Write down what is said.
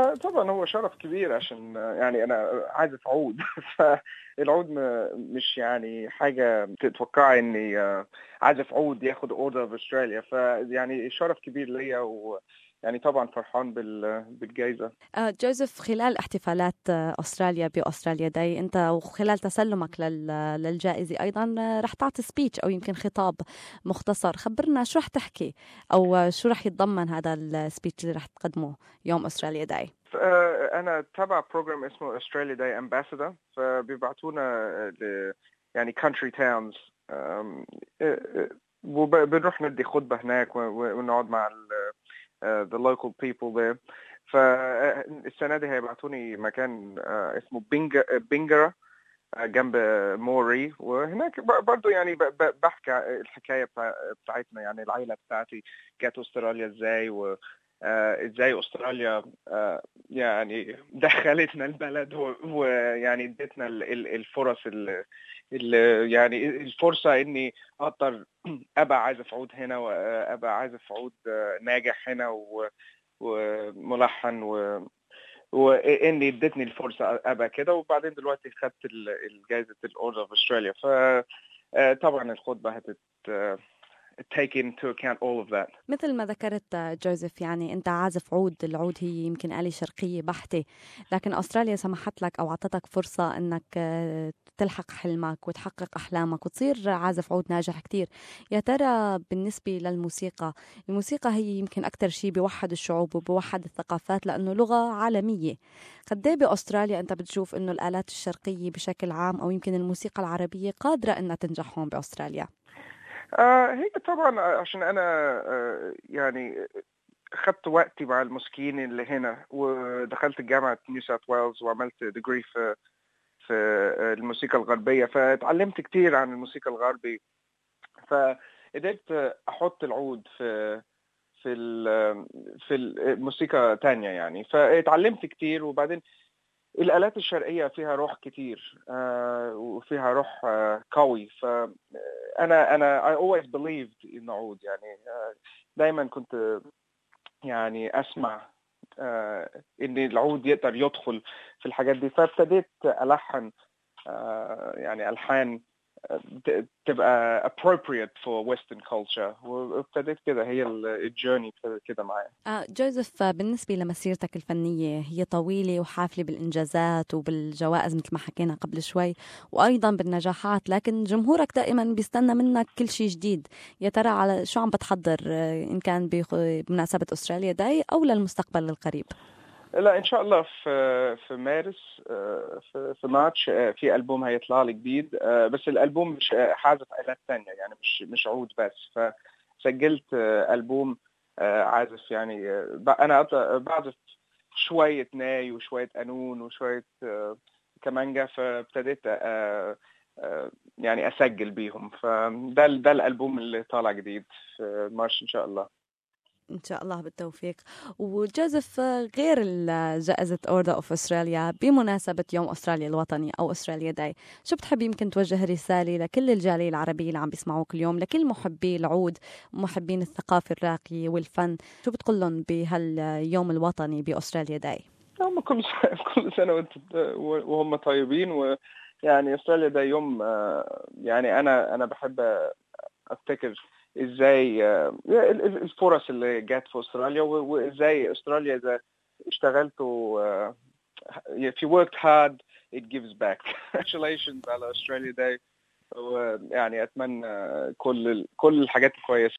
طبعا هو شرف كبير عشان يعني انا عازف عود فالعود مش يعني حاجه تتوقعي اني عازف عود ياخد اوردر في استراليا فيعني شرف كبير ليا و يعني طبعا فرحان بالجائزه آه جوزيف خلال احتفالات استراليا باستراليا داي انت وخلال تسلمك للجائزه ايضا رح تعطي سبيتش او يمكن خطاب مختصر خبرنا شو رح تحكي او شو رح يتضمن هذا السبيتش اللي رح تقدمه يوم استراليا داي انا تبع بروجرام اسمه استراليا داي امباسادور فبيبعتونا يعني كونتري تاونز وبنروح ندي خطبه هناك ونقعد مع Uh, the local people there فالسنه دي هيبعتوني مكان uh, اسمه بنجرا uh, جنب موري وهناك برضو يعني بحكي الحكايه بتاعتنا يعني العائله بتاعتي جت استراليا ازاي و ازاي استراليا يعني دخلتنا البلد ويعني ادتنا الفرص اللي يعني الفرصه اني اقدر ابقى عازف عود هنا وابقى عازف عود ناجح هنا وملحن و واني ادتني الفرصه ابقى كده وبعدين دلوقتي خدت جائزه الاوردر في استراليا فطبعا الخطبه هتت take into account all of that. مثل ما ذكرت جوزيف يعني انت عازف عود العود هي يمكن آلة شرقية بحتة لكن استراليا سمحت لك او اعطتك فرصة انك تلحق حلمك وتحقق احلامك وتصير عازف عود ناجح كتير يا ترى بالنسبة للموسيقى الموسيقى هي يمكن اكثر شيء بيوحد الشعوب وبيوحد الثقافات لانه لغة عالمية قد ايه باستراليا انت بتشوف انه الالات الشرقية بشكل عام او يمكن الموسيقى العربية قادرة انها تنجح هون باستراليا آه هي طبعا عشان انا آه يعني خدت وقتي مع الموسيقيين اللي هنا ودخلت جامعة نيو ساوث ويلز وعملت ديجري في في الموسيقى الغربية فتعلمت كتير عن الموسيقى الغربي فقدرت احط العود في في في الموسيقى تانية يعني فاتعلمت كتير وبعدين الآلات الشرقية فيها روح كتير آه وفيها روح آه قوي فأنا أنا I always believed in العود يعني آه دايما كنت يعني أسمع آه إن العود يقدر يدخل في الحاجات دي فابتديت ألحن آه يعني ألحان تبقى appropriate for western culture وابتديت كده هي الجيرني ابتدت كده معايا آه جوزيف بالنسبة لمسيرتك الفنية هي طويلة وحافلة بالإنجازات وبالجوائز مثل ما حكينا قبل شوي وأيضا بالنجاحات لكن جمهورك دائما بيستنى منك كل شيء جديد يا ترى على شو عم بتحضر إن كان بمناسبة أستراليا داي أو للمستقبل القريب لا ان شاء الله في في مارس في في مارش في البوم هيطلع لي جديد بس الالبوم مش حازف الات ثانيه يعني مش مش عود بس فسجلت البوم عازف يعني انا بعزف شويه ناي وشويه قانون وشويه كمانجا فابتديت يعني اسجل بيهم فده ده الالبوم اللي طالع جديد في مارش ان شاء الله ان شاء الله بالتوفيق وجوزيف غير جائزة اوردر اوف استراليا بمناسبة يوم استراليا الوطني او استراليا داي شو بتحب يمكن توجه رسالة لكل الجالية العربية اللي عم بيسمعوك اليوم لكل محبي العود ومحبين الثقافة الراقية والفن شو بتقول لهم بهاليوم الوطني باستراليا داي هم كل سنة كل سنة وانت وهم طيبين ويعني استراليا ده يوم يعني انا انا بحب افتكر ازاي الفرص اللي جت في استراليا وازاي استراليا اذا اشتغلتوا if you worked hard it gives back congratulations على استراليا داي ويعني اتمنى كل كل الحاجات الكويسه